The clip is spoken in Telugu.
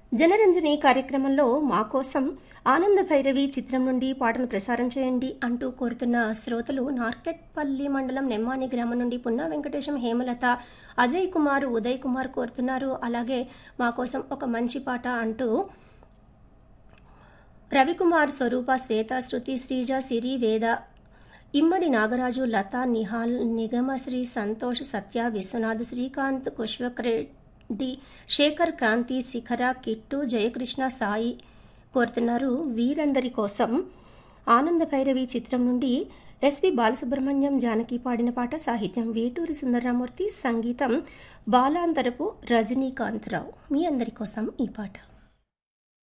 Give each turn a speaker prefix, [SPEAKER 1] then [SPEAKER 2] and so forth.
[SPEAKER 1] జనరంజని కార్యక్రమంలో మా కోసం ఆనంద భైరవి చిత్రం నుండి పాటను ప్రసారం చేయండి అంటూ కోరుతున్న శ్రోతలు నార్కెట్పల్లి మండలం నెమ్మాని గ్రామం నుండి పున్నా వెంకటేశం హేమలత అజయ్ కుమార్ ఉదయ్ కుమార్ కోరుతున్నారు అలాగే మా కోసం ఒక మంచి పాట అంటూ రవికుమార్ స్వరూప శ్వేత శృతి శ్రీజ సిరి వేద ఇమ్మడి నాగరాజు లత నిహాల్ నిగమశ్రీ సంతోష్ సత్య విశ్వనాథ్ శ్రీకాంత్ కుష్వక్ రెడ్డి శేఖర్ క్రాంతి శిఖర కిట్టు జయకృష్ణ సాయి కోరుతున్నారు వీరందరి కోసం ఆనంద భైరవి చిత్రం నుండి ఎస్వి బాలసుబ్రహ్మణ్యం జానకి పాడిన పాట సాహిత్యం వేటూరి సుందరరామూర్తి సంగీతం బాలాంతరపు రజనీకాంతరావు మీ అందరి కోసం ఈ పాట